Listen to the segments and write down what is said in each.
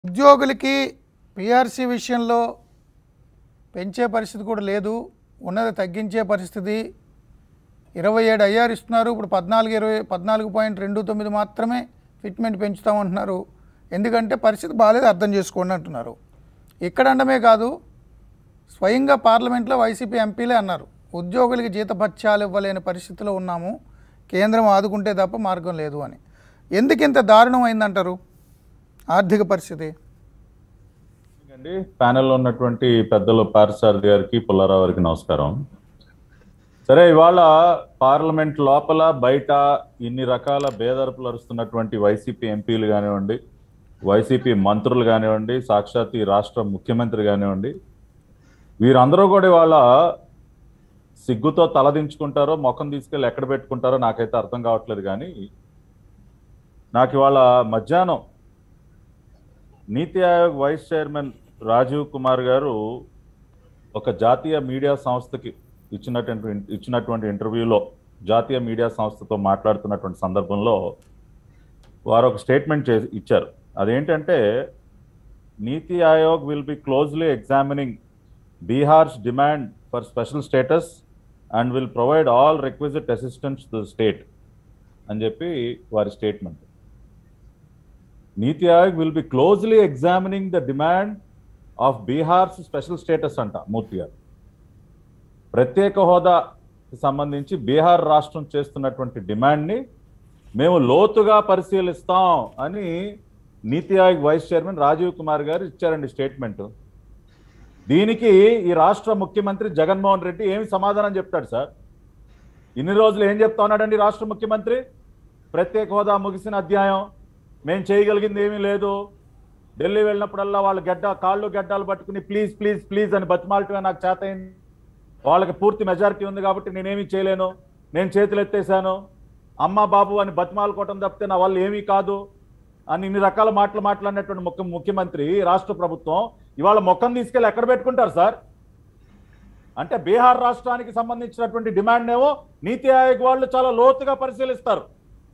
ఉద్యోగులకి పిఆర్సీ విషయంలో పెంచే పరిస్థితి కూడా లేదు ఉన్నది తగ్గించే పరిస్థితి ఇరవై ఏడు ఐఆర్ ఇస్తున్నారు ఇప్పుడు పద్నాలుగు ఇరవై పద్నాలుగు పాయింట్ రెండు తొమ్మిది మాత్రమే ఫిట్మెంట్ పెంచుతామంటున్నారు ఎందుకంటే పరిస్థితి బాగాలేదు అర్థం చేసుకోండి అంటున్నారు ఇక్కడ అనడమే కాదు స్వయంగా పార్లమెంట్లో వైసీపీ ఎంపీలే అన్నారు ఉద్యోగులకి జీతభత్యాలు ఇవ్వలేని పరిస్థితిలో ఉన్నాము కేంద్రం ఆదుకుంటే తప్ప మార్గం లేదు అని ఎందుకు ఇంత దారుణం అయిందంటారు ఆర్థిక పరిస్థితి అండి ప్యానెల్లో ఉన్నటువంటి పెద్దలు పారసారథి గారికి పుల్లారావు గారికి నమస్కారం సరే ఇవాళ పార్లమెంట్ లోపల బయట ఇన్ని రకాల బేదరపులు అరుస్తున్నటువంటి వైసీపీ ఎంపీలు కానివ్వండి వైసీపీ మంత్రులు కానివ్వండి సాక్షాత్ ఈ రాష్ట్ర ముఖ్యమంత్రి కానివ్వండి వీరందరూ కూడా ఇవాళ సిగ్గుతో తలదించుకుంటారో ముఖం తీసుకెళ్ళి ఎక్కడ పెట్టుకుంటారో నాకైతే అర్థం కావట్లేదు కానీ నాకు ఇవాళ మధ్యాహ్నం నీతి ఆయోగ్ వైస్ చైర్మన్ రాజీవ్ కుమార్ గారు ఒక జాతీయ మీడియా సంస్థకి ఇచ్చినటువంటి ఇచ్చినటువంటి ఇంటర్వ్యూలో జాతీయ మీడియా సంస్థతో మాట్లాడుతున్నటువంటి సందర్భంలో వారు ఒక స్టేట్మెంట్ చేసి ఇచ్చారు అదేంటంటే Niti Aayog will be closely examining Bihar's demand for special status and will provide all requisite assistance to state అని చెప్పి వారి statement Niti Aayog will be closely examining the demand of Bihar's special status అంట మూర్తి గారు ప్రత్యేక హోదాకి సంబంధించి బీహార్ రాష్ట్రం చేస్తున్నటువంటి డిమాండ్ని మేము లోతుగా పరిశీలిస్తాం అని నీతి ఆయోగ్ వైస్ చైర్మన్ రాజీవ్ కుమార్ గారు ఇచ్చారండి స్టేట్మెంట్ దీనికి ఈ రాష్ట్ర ముఖ్యమంత్రి జగన్మోహన్ రెడ్డి ఏమి సమాధానం చెప్తాడు సార్ ఇన్ని రోజులు ఏం చెప్తా ఉన్నాడండి రాష్ట్ర ముఖ్యమంత్రి ప్రత్యేక హోదా ముగిసిన అధ్యాయం మేము చేయగలిగింది ఏమీ లేదు ఢిల్లీ వెళ్ళినప్పుడల్లా వాళ్ళు గడ్డ కాళ్ళు గడ్డాలు పట్టుకుని ప్లీజ్ ప్లీజ్ ప్లీజ్ అని బతిమాలటమే నాకు చేత అయింది వాళ్ళకి పూర్తి మెజారిటీ ఉంది కాబట్టి నేనేమీ చేయలేను నేను చేతులు ఎత్తేసాను అమ్మ బాబు అని బతిమాలుకోవటం తప్పితే నా వల్ల ఏమీ కాదు అని ఇన్ని రకాల మాటలు మాట్లాడినటువంటి ముఖ్య ముఖ్యమంత్రి రాష్ట్ర ప్రభుత్వం ఇవాళ మొక్కం తీసుకెళ్ళి ఎక్కడ పెట్టుకుంటారు సార్ అంటే బీహార్ రాష్ట్రానికి సంబంధించినటువంటి డిమాండ్ ఏమో నీతి ఆయోగ్ వాళ్ళు చాలా లోతుగా పరిశీలిస్తారు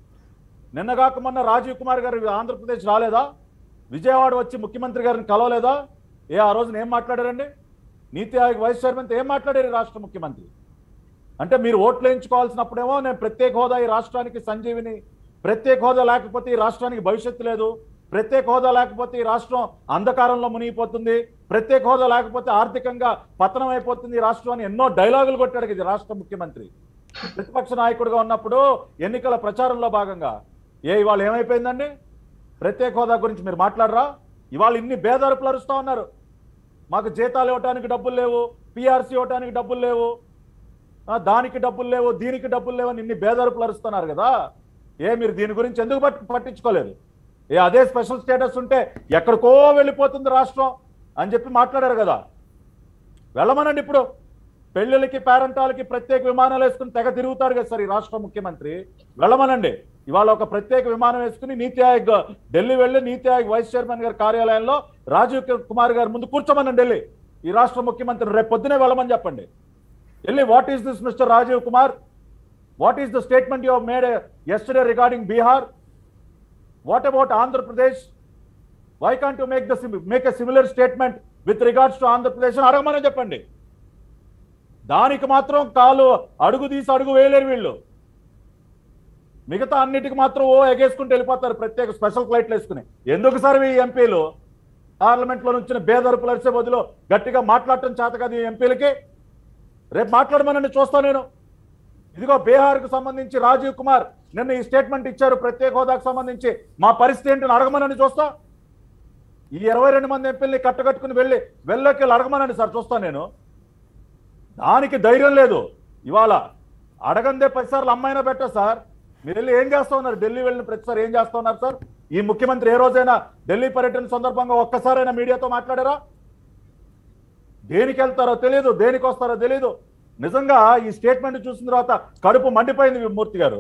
నిన్నగాక మొన్న రాజీవ్ కుమార్ గారు ఆంధ్రప్రదేశ్ రాలేదా విజయవాడ వచ్చి ముఖ్యమంత్రి గారిని కలవలేదా ఏ ఆ రోజున ఏం మాట్లాడారండి నీతి ఆయోగ్ వైస్ చైర్మన్తో ఏం మాట్లాడారు ఈ రాష్ట్ర ముఖ్యమంత్రి అంటే మీరు ఓట్లు వేయించుకోవాల్సినప్పుడేమో నేను ప్రత్యేక హోదా ఈ రాష్ట్రానికి సంజీవిని ప్రత్యేక హోదా లేకపోతే ఈ రాష్ట్రానికి భవిష్యత్తు లేదు ప్రత్యేక హోదా లేకపోతే ఈ రాష్ట్రం అంధకారంలో మునిగిపోతుంది ప్రత్యేక హోదా లేకపోతే ఆర్థికంగా పతనం అయిపోతుంది ఈ రాష్ట్రం అని ఎన్నో డైలాగులు కొట్టాడు ఇది రాష్ట్ర ముఖ్యమంత్రి ప్రతిపక్ష నాయకుడిగా ఉన్నప్పుడు ఎన్నికల ప్రచారంలో భాగంగా ఏ ఇవాళ ఏమైపోయిందండి ప్రత్యేక హోదా గురించి మీరు మాట్లాడరా ఇవాళ ఇన్ని బేదరుపులు అరుస్తా ఉన్నారు మాకు జీతాలు ఇవ్వటానికి డబ్బులు లేవు పిఆర్సీ ఇవ్వటానికి డబ్బులు లేవు ఆ, దానికి డబ్బులు లేవు దీనికి డబ్బులు లేవు అని ఇన్ని బేదరుపులు అరుస్తున్నారు కదా ఏ మీరు దీని గురించి ఎందుకు పట్టు పట్టించుకోలేదు ఏ అదే స్పెషల్ స్టేటస్ ఉంటే ఎక్కడికో వెళ్ళిపోతుంది రాష్ట్రం అని చెప్పి మాట్లాడారు కదా వెళ్ళమనండి ఇప్పుడు పెళ్ళిళ్ళకి పేరెంటాలకి ప్రత్యేక విమానాలు వేసుకుని తెగ తిరుగుతారు కదా సార్ ఈ రాష్ట్ర ముఖ్యమంత్రి వెళ్ళమనండి ఇవాళ ఒక ప్రత్యేక విమానం వేసుకుని నీతి ఆయోగ్ ఢిల్లీ వెళ్ళి నీతి ఆయోగ్ వైస్ చైర్మన్ గారి కార్యాలయంలో రాజీవ్ కుమార్ గారి ముందు కూర్చోమనండి ఢిల్లీ ఈ రాష్ట్ర ముఖ్యమంత్రి రేపు పొద్దునే వెళ్ళమని చెప్పండి వెళ్ళి what is this mister Rajiv Kumar what is the statement you made yesterday regarding Bihar what about Andhra Pradesh why can't you make the make a similar statement with regards to Andhra Pradesh అని అడగమని చెప్పండి దానికి మాత్రం కాలు అడుగు తీసి అడుగు వేయలేరు వీళ్ళు మిగతా అన్నిటికి మాత్రం ఓ ఎగేసుకుంటూ వెళ్ళిపోతారు ప్రత్యేక స్పెషల్ ఫ్లైట్లు వేసుకుని ఎందుకు సార్ ఈ ఎంపీలు పార్లమెంట్లో నుంచి బేదరుపులు అరిసే బదులు గట్టిగా మాట్లాడటం చేత కాదు ఈ ఎంపీలకి రేపు మాట్లాడమనండి చూస్తా నేను ఇదిగో బీహార్కు సంబంధించి రాజీవ్ కుమార్ నిన్న ఈ స్టేట్మెంట్ ఇచ్చారు ప్రత్యేక హోదాకు సంబంధించి మా పరిస్థితి ఏంటని అడగమనండి చూస్తా ఈ ఇరవై రెండు మంది ఎంపీల్ని కట్టకట్టుకుని వెళ్ళి వెళ్ళకి వెళ్ళి అడగమనండి సార్ చూస్తా నేను దానికి ధైర్యం లేదు ఇవాళ అడగందే పదిసార్లు అమ్మాయినా పెట్టా సార్ మీరు వెళ్ళి ఏం చేస్తా ఉన్నారు ఢిల్లీ వెళ్ళిన ప్రతిసారి ఏం చేస్తా ఉన్నారు సార్ ఈ ముఖ్యమంత్రి ఏ రోజైనా ఢిల్లీ పర్యటన సందర్భంగా ఒక్కసారైనా మీడియాతో మాట్లాడారా దేనికి వెళ్తారో తెలియదు దేనికి వస్తారో తెలియదు నిజంగా ఈ స్టేట్మెంట్ చూసిన తర్వాత కడుపు మండిపోయింది మూర్తి గారు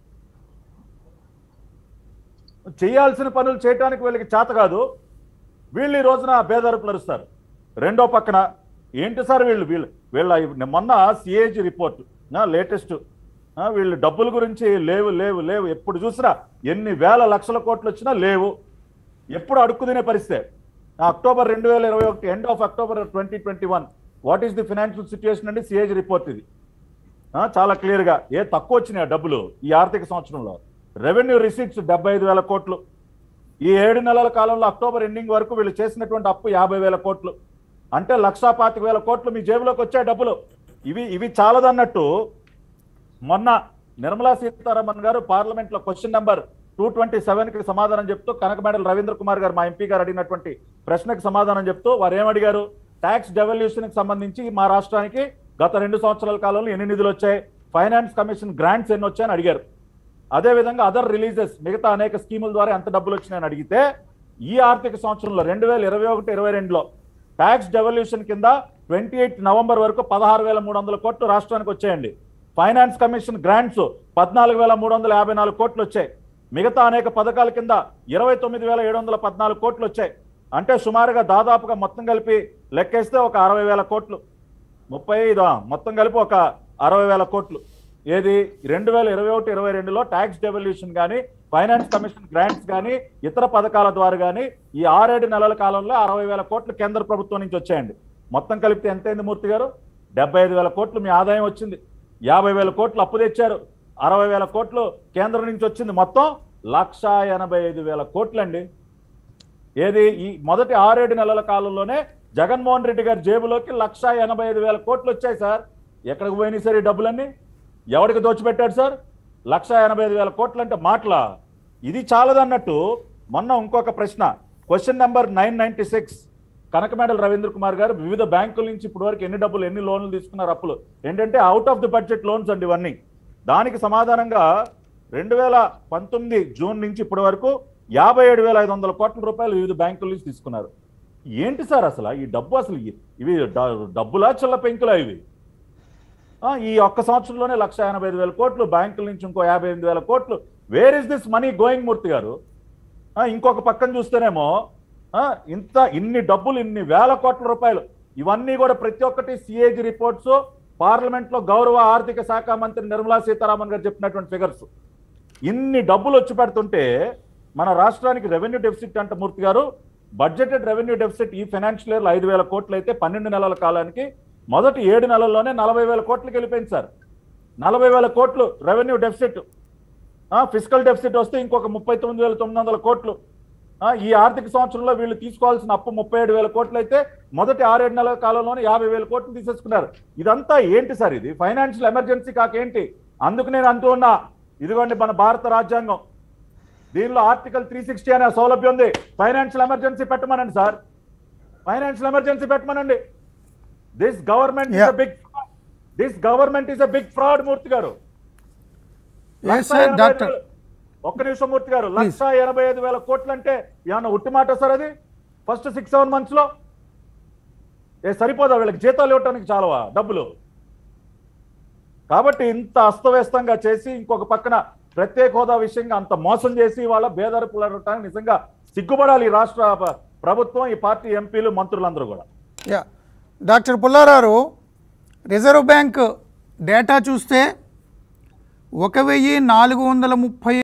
చేయాల్సిన పనులు చేయడానికి వీళ్ళకి చేత కాదు వీళ్ళు ఈ రోజున బేదరుపులు అరుస్తారు రెండో పక్కన ఏంటి సార్ వీళ్ళు వీళ్ళు వీళ్ళ మొన్న సిఏజీ రిపోర్ట్ లేటెస్ట్ ఆ, వీళ్ళు డబ్బుల గురించి లేవు లేవు లేవు ఎప్పుడు చూసినా ఎన్ని వేల లక్షల కోట్లు వచ్చినా లేవు ఎప్పుడు అడుక్కు తినే పరిస్థితి అక్టోబర్ రెండు వేల ఇరవై ఒకటి end of October twenty twenty one what is the financial situation అండి సిఏజీ రిపోర్ట్ ఇది ఆ, చాలా క్లియర్ గా ఏ తక్కువ వచ్చినాయి ఆ డబ్బులు ఈ ఆర్థిక సంవత్సరంలో రెవెన్యూ రిసీట్స్ డెబ్బై ఐదు వేల కోట్లు ఈ ఏడు నెలల కాలంలో అక్టోబర్ ఎండింగ్ వరకు వీళ్ళు చేసినటువంటి అప్పు యాభై వేల కోట్లు అంటే లక్షా పాతిక వేల కోట్లు మీ జేబులోకి వచ్చాయి డబ్బులు ఇవి ఇవి చాలదన్నట్టు మొన్న నిర్మలా సీతారామన్ గారు పార్లమెంట్ లో question number two twenty seven కి సమాధానం చెప్తూ కనకమేడల రవీంద్ర కుమార్ గారు మా ఎంపీ గారు అడిగినటువంటి ప్రశ్నకు సమాధానం చెప్తూ వారు ఏమడిగారు ట్యాక్స్ డెవల్యూషన్ కి సంబంధించి మా రాష్ట్రానికి గత రెండు సంవత్సరాల కాలంలో ఎన్ని నిధులు వచ్చాయి ఫైనాన్స్ కమిషన్ గ్రాంట్స్ ఎన్ని వచ్చాయని అడిగారు అదే విధంగా అదర్ రిలీజెస్ మిగతా అనేక స్కీముల ద్వారా ఎంత డబ్బులు వచ్చినాయని అడిగితే ఈ ఆర్థిక సంవత్సరంలో రెండు వేల ఇరవై ఒకటి ఇరవై రెండులో ట్యాక్స్ డెవల్యూషన్ కింద ట్వంటీ ఎయిట్ నవంబర్ వరకు పదహారు వేల మూడు వందల కోట్లు రాష్ట్రానికి వచ్చాయండి ఫైనాన్స్ కమిషన్ గ్రాంట్స్ పద్నాలుగు వేల మూడు వందల యాభై నాలుగు కోట్లు వచ్చాయి మిగతా అనేక పథకాల కింద ఇరవై తొమ్మిది వేల ఏడు వందల పద్నాలుగు కోట్లు వచ్చాయి అంటే సుమారుగా దాదాపుగా మొత్తం కలిపి లెక్కేస్తే ఒక అరవై వేల కోట్లు ముప్పై ఐదు ఆ, మొత్తం కలిపి ఒక అరవై వేల కోట్లు ఏది రెండు వేల ఇరవై ఒకటి ఇరవై రెండులో ట్యాక్స్ డెవల్యూషన్ కానీ ఫైనాన్స్ కమిషన్ గ్రాంట్స్ కానీ ఇతర పథకాల ద్వారా కానీ ఈ ఆరేడు నెలల కాలంలో అరవై వేల కోట్లు కేంద్ర ప్రభుత్వం నుంచి వచ్చాయండి మొత్తం కలిపితే ఎంతైంది మూర్తి గారు డెబ్బై ఐదు వేల కోట్లు మీ ఆదాయం వచ్చింది యాభై వేల కోట్లు అప్పు తెచ్చారు అరవై వేల కోట్లు కేంద్రం నుంచి వచ్చింది మొత్తం లక్షా ఎనభై ఐదు వేల కోట్లండి ఏది ఈ మొదటి ఆరేడు నెలల కాలంలోనే జగన్మోహన్ రెడ్డి గారి జేబులోకి లక్ష ఎనభై ఐదు వేల కోట్లు వచ్చాయి సార్ ఎక్కడికి పోయినాయి సార్ ఈ డబ్బులన్నీ ఎవరికి దోచిపెట్టాడు సార్ లక్ష ఎనభై ఐదు వేల కోట్లు అంటే మాటలా ఇది చాలదన్నట్టు మొన్న ఇంకొక ప్రశ్న question number nine ninety six Kanakamedala Ravindra Kumar garu వివిధ బ్యాంకుల నుంచి ఇప్పటి వరకు ఎన్ని డబ్బులు ఎన్ని లోన్లు తీసుకున్నారు అప్పులు ఏంటంటే out of the budget loans అండి ఇవన్నీ దానికి సమాధానంగా రెండు వేల పంతొమ్మిది జూన్ నుంచి ఇప్పటి వరకు యాభై ఏడు వేల ఐదు వందల కోట్ల రూపాయలు వివిధ బ్యాంకుల నుంచి తీసుకున్నారు ఏంటి సార్ అసలు ఈ డబ్బు అసలు ఇ- ఇవి డ- డబ్బులా చిల్ల పెంకులా ఇవి ఆ, ఈ ఒక్క సంవత్సరంలోనే లక్ష ఎనభై ఐదు వేల కోట్లు బ్యాంకుల నుంచి ఇంకో యాభై ఎనిమిది వేల కోట్లు where is this money going Murthy garu ఆ, ఇంకొక పక్కన చూస్తేనేమో ఆ, ఇంత ఇన్ని డబ్బులు ఇన్ని వేల కోట్ల రూపాయలు ఇవన్నీ కూడా ప్రతి ఒక్కటి సిఏజీ రిపోర్ట్స్ పార్లమెంట్ లో గౌరవ ఆర్థిక శాఖ మంత్రి నిర్మలా సీతారామన్ గారు చెప్పినటువంటి ఫిగర్స్ ఇన్ని డబ్బులు వచ్చి పెడుతుంటే మన రాష్ట్రానికి రెవెన్యూ డెఫిసిట్ అంట Murthy garu budgeted revenue deficit ఈ ఫైనాన్షియల్ ఇయర్ ఐదు వేల కోట్లు అయితే పన్నెండు నెలల కాలానికి మొదటి ఏడు నెలల్లోనే నలభై వేల కోట్లకి వెళ్ళిపోయింది సార్ నలభై వేల కోట్లు రెవెన్యూ డెఫిసిట్ ఫిజికల్ డెఫిసిట్ వస్తే ఇంకొక ముప్పై తొమ్మిది వేల తొమ్మిది వందల కోట్లు ఆ, ఈ ఆర్థిక సంవత్సరంలో వీళ్ళు తీసుకోవాల్సిన అప్పు ముప్పై ఏడు వేల కోట్లు అయితే మొదటి ఆరేడు నెలల కాలంలోనే యాభై వేల కోట్లు తీసేసుకున్నారు ఇదంతా ఏంటి సార్ ఇది ఫైనాన్షియల్ ఎమర్జెన్సీ కాకేంటి అందుకు నేను అంటూ ఉన్నా ఇదిగోండి మన భారత రాజ్యాంగం దీనిలో ఆర్టికల్ త్రీ సిక్స్టీ అనే సౌలభ్యం ఉంది ఫైనాన్షియల్ ఎమర్జెన్సీ పెట్టమనండి సార్ ఫైనాన్షియల్ ఎమర్జెన్సీ పెట్టమనండి this government Yeah. Big this government is a big fraud Murthy garu yes lakh sir ఎనభై ఐదు డాక్టర్ వేలు. ఒక్క నిమిషం మూర్తి గారు లక్ష ఎనభై ఐదు వేల కోట్లు అంటే ఏమన్నా ఉట్టి మాట సార్ అది ఫస్ట్ సిక్స్ సెవెన్ మంత్స్ లో ఏ సరిపోదా వీళ్ళకి జీతాలు ఇవ్వటానికి చాలవా డబ్బులు కాబట్టి ఇంత అస్తవ్యస్తంగా చేసి ఇంకొక పక్కన ప్రత్యేక హోదా విషయంగా అంత మోసం చేసి వాళ్ళ బేదరపులటానికి నిజంగా సిగ్గుపడాలి ఈ రాష్ట్ర ప- ప్రభుత్వం ఈ పార్టీ ఎంపీలు మంత్రులందరూ కూడా yeah doctor Pullarao reserve bank data చూస్తే ఒక వెయ్యి నాలుగు వందల ముప్పై